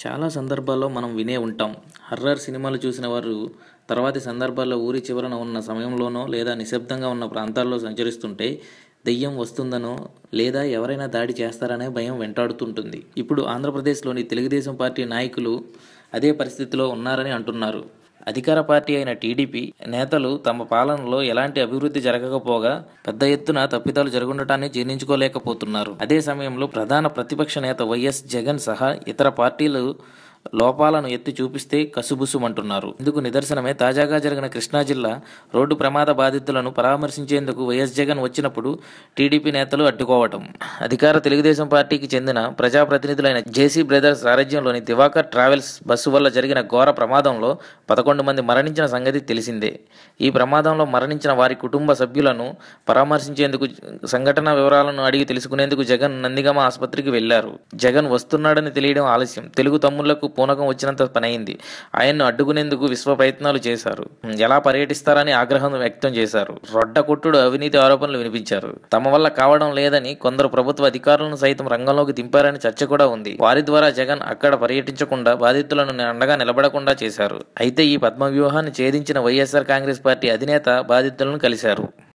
చాలా సందర్భాల్లో మనం వినే ఉంటాం హర్రర్ సినిమాలు చూసిన వారు తర్వాతి సందర్భాల్లో ఊరి చివరన ఉన్న సమయంలోనో లేదా నిశ్శబ్దంగా ఉన్న ప్రాంతాల్లో సంచరిస్తుంటే దెయ్యం వస్తుందనో లేదా ఎవరైనా దాడి చేస్తారనే భయం వెంటాడుతుంటుంది ఇప్పుడు ఆంధ్రప్రదేశ్లోని తెలుగుదేశం పార్టీ నాయకులు అదే పరిస్థితిలో ఉన్నారని అంటున్నారు అధికార పార్టీ అయిన టీడీపీ నేతలు తమ పాలనలో ఎలాంటి అభివృద్ధి జరగకపోగా పెద్ద ఎత్తున తప్పిదాలు జరుగుండటాన్ని జీర్ణించుకోలేకపోతున్నారు అదే సమయంలో ప్రధాన ప్రతిపక్ష నేత వైఎస్ జగన్ సహా ఇతర పార్టీలు లోపాలను ఎత్తి చూపిస్తే కసుబుసుమంటున్నారు ఇందుకు నిదర్శనమే తాజాగా జరిగిన కృష్ణా జిల్లా రోడ్డు ప్రమాద బాధితులను పరామర్శించేందుకు వైఎస్ జగన్ వచ్చినప్పుడు టీడీపీ నేతలు అడ్డుకోవటం అధికార తెలుగుదేశం పార్టీకి చెందిన ప్రజాప్రతినిధులైన జేసీ బ్రదర్స్ సారథ్యంలోని దివాకర్ ట్రావెల్స్ బస్సు వల్ల జరిగిన ఘోర ప్రమాదంలో పదకొండు మంది మరణించిన సంగతి తెలిసిందే ఈ ప్రమాదంలో మరణించిన వారి కుటుంబ సభ్యులను పరామర్శించేందుకు సంఘటన వివరాలను అడిగి తెలుసుకునేందుకు జగన్ నందిగామ ఆసుపత్రికి వెళ్లారు జగన్ వస్తున్నాడని తెలియడం ఆలస్యం తెలుగు తమ్ముళ్లకు పూనకం వచ్చినంత పనైంది ఆయన్ను అడ్డుకునేందుకు విశ్వ ప్రయత్నాలు చేశారు ఎలా పర్యటిస్తారని ఆగ్రహం వ్యక్తం చేశారు రొడ్డ కొట్టుడు అవినీతి ఆరోపణలు వినిపించారు తమ వల్ల కావడం లేదని కొందరు ప్రభుత్వ అధికారులను సైతం రంగంలోకి దింపారని చర్చ కూడా ఉంది వారి ద్వారా జగన్ అక్కడ పర్యటించకుండా బాధితులను అండగా నిలబడకుండా చేశారు అయితే ఈ పద్మ వ్యూహాన్ని ఛేదించిన వైఎస్ఆర్ కాంగ్రెస్ పార్టీ అధినేత బాధితులను కలిశారు